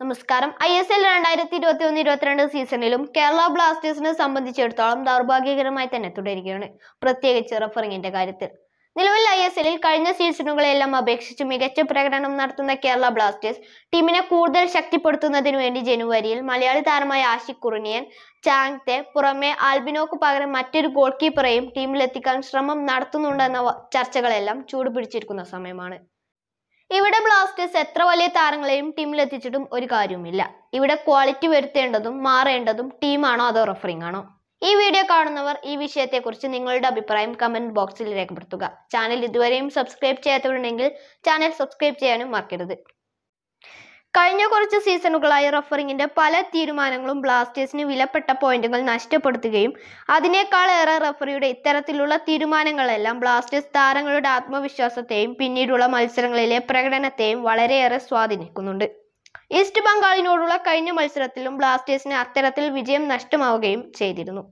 നമസ്കാരം I S L രണ്ടായിരത്തി ഇരുപത്തി ഒന്ന് ഇരുപത്തിരണ്ട് സീസണിലും കേരള ബ്ലാസ്റ്റേഴ്സിനെ സംബന്ധിച്ചിടത്തോളം ദൗർഭാഗ്യകരമായി തന്നെ തുടരുകയാണ് പ്രത്യേകിച്ച് റഫറിങ്ങിന്റെ കാര്യത്തിൽ നിലവിൽ ഐ എസ് എല്ലിൽ കഴിഞ്ഞ സീസണുകളെല്ലാം അപേക്ഷിച്ച് മികച്ച പ്രകടനം നടത്തുന്ന കേരള ബ്ലാസ്റ്റേഴ്സ് ടീമിനെ കൂടുതൽ ശക്തിപ്പെടുത്തുന്നതിനു വേണ്ടി ജനുവരിയിൽ മലയാളി താരമായ ആഷിഖ് കുറുനിയൻ ചാങ്തെ പുറമെ ആൽബിനോക്ക് പകരം മറ്റൊരു ഗോൾ കീപ്പറെയും ടീമിലെത്തിക്കാൻ ശ്രമം നടത്തുന്നുണ്ടെന്ന വ- ചർച്ചകളെല്ലാം ചൂടുപിടിച്ചിരിക്കുന്ന സമയമാണ് ഇവിടെ ബ്ലാസ്റ്റേഴ്സ് എത്ര വലിയ താരങ്ങളെയും ടീമിലെത്തിച്ചിട്ടും ഒരു കാര്യവുമില്ല ഇവിടെ ക്വാളിറ്റി വരുത്തേണ്ടതും മാറേണ്ടതും ടീമാണോ അതോ റഫറിംഗ് ആണോ ഈ വീഡിയോ കാണുന്നവർ ഈ വിഷയത്തെക്കുറിച്ച് നിങ്ങളുടെ അഭിപ്രായം കമന്റ് ബോക്സിൽ രേഖപ്പെടുത്തുക ചാനൽ ഇതുവരെയും സബ്സ്ക്രൈബ് ചെയ്യാത്തവരുണ്ടെങ്കിൽ ചാനൽ സബ്സ്ക്രൈബ് ചെയ്യാനും മറക്കരുത് കഴിഞ്ഞ കുറച്ച് സീസണുകളായി റഫറിങ്ങിന്റെ പല തീരുമാനങ്ങളും ബ്ലാസ്റ്റേഴ്സിന് വിലപ്പെട്ട പോയിന്റുകൾ നഷ്ടപ്പെടുത്തുകയും അതിനേക്കാളേറെ റഫറിയുടെ ഇത്തരത്തിലുള്ള തീരുമാനങ്ങളെല്ലാം ബ്ലാസ്റ്റേഴ്സ് താരങ്ങളുടെ ആത്മവിശ്വാസത്തെയും പിന്നീടുള്ള മത്സരങ്ങളിലെ പ്രകടനത്തെയും വളരെയേറെ സ്വാധീനിക്കുന്നുണ്ട് ഈസ്റ്റ് ബംഗാളിനോടുള്ള കഴിഞ്ഞ മത്സരത്തിലും ബ്ലാസ്റ്റേഴ്സിന് അത്തരത്തിൽ വിജയം നഷ്ടമാവുകയും ചെയ്തിരുന്നു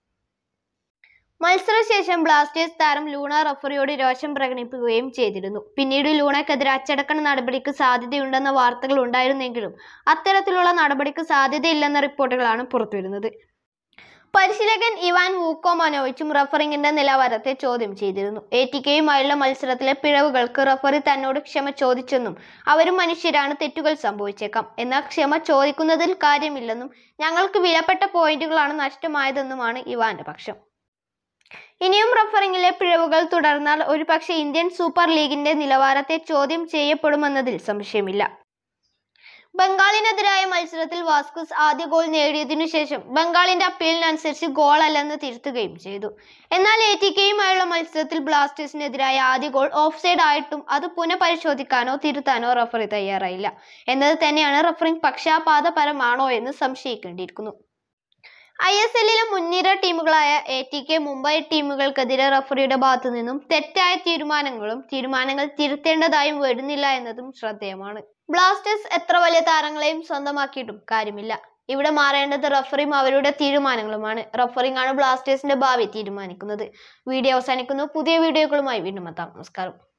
മത്സരശേഷം ബ്ലാസ്റ്റേഴ്സ് താരം ലൂണ റഫറിയോട് രോഷം പ്രകടിപ്പിക്കുകയും ചെയ്തിരുന്നു പിന്നീട് ലൂണയ്ക്കെതിരെ അച്ചടക്ക നടപടിക്ക് സാധ്യതയുണ്ടെന്ന വാർത്തകൾ ഉണ്ടായിരുന്നെങ്കിലും അത്തരത്തിലുള്ള നടപടിക്ക് സാധ്യതയില്ലെന്ന റിപ്പോർട്ടുകളാണ് പുറത്തുവരുന്നത് പരിശീലകൻ ഇവാൻ വൂക്കോ മനോവിച്ചും റഫറിങ്ങിന്റെ നിലവാരത്തെ ചോദ്യം ചെയ്തിരുന്നു എ ടി കെയുമായുള്ള മത്സരത്തിലെ പിഴവുകൾക്ക് റഫറി തന്നോട് ക്ഷമ ചോദിച്ചെന്നും അവരും മനുഷ്യരാണ് തെറ്റുകൾ സംഭവിച്ചേക്കാം എന്നാൽ ക്ഷമ ചോദിക്കുന്നതിൽ കാര്യമില്ലെന്നും ഞങ്ങൾക്ക് വിലപ്പെട്ട പോയിന്റുകളാണ് നഷ്ടമായതെന്നുമാണ് ഇവാന്റെ പക്ഷം ഇനിയും റഫറിങ്ങിലെ പിഴവുകൾ തുടർന്നാൽ ഒരുപക്ഷെ ഇന്ത്യൻ സൂപ്പർ ലീഗിന്റെ നിലവാരത്തെ ചോദ്യം ചെയ്യപ്പെടുമെന്നതിൽ സംശയമില്ല ബംഗാളിനെതിരായ മത്സരത്തിൽ വാസ്കുസ് ആദ്യ ഗോൾ നേടിയതിനു ശേഷം ബംഗാളിന്റെ അപ്പീലിനനുസരിച്ച് ഗോൾ അല്ലെന്ന് തിരുത്തുകയും ചെയ്തു എന്നാൽ എ ടി കെയുമായുള്ള മത്സരത്തിൽ ബ്ലാസ്റ്റേഴ്സിനെതിരായ ആദ്യ ഗോൾ ഓഫ് സൈഡ് ആയിട്ടും അത് പുനഃപരിശോധിക്കാനോ തിരുത്താനോ റഫറി തയ്യാറായില്ല എന്നത് തന്നെയാണ് റഫറിംഗ് പക്ഷാപാതപരമാണോ എന്ന് സംശയിക്കേണ്ടിയിരിക്കുന്നു ഐ എസ് എല്ലിലെ മുൻനിര ടീമുകളായ എ ടി കെ മുംബൈ ടീമുകൾക്കെതിരെ റഫറിയുടെ ഭാഗത്തു നിന്നും തെറ്റായ തീരുമാനങ്ങളും തീരുമാനങ്ങൾ തിരുത്തേണ്ടതായും വരുന്നില്ല എന്നതും ശ്രദ്ധേയമാണ് ബ്ലാസ്റ്റേഴ്സ് എത്ര വലിയ താരങ്ങളെയും സ്വന്തമാക്കിയിട്ടും കാര്യമില്ല ഇവിടെ മാറേണ്ടത് റഫറിയും അവരുടെ തീരുമാനങ്ങളുമാണ് റഫറിംഗ് ആണ് ബ്ലാസ്റ്റേഴ്സിന്റെ ഭാവി തീരുമാനിക്കുന്നത് വീഡിയോ അവസാനിക്കുന്നു പുതിയ വീഡിയോകളുമായി വീണ്ടും എത്താം നമസ്കാരം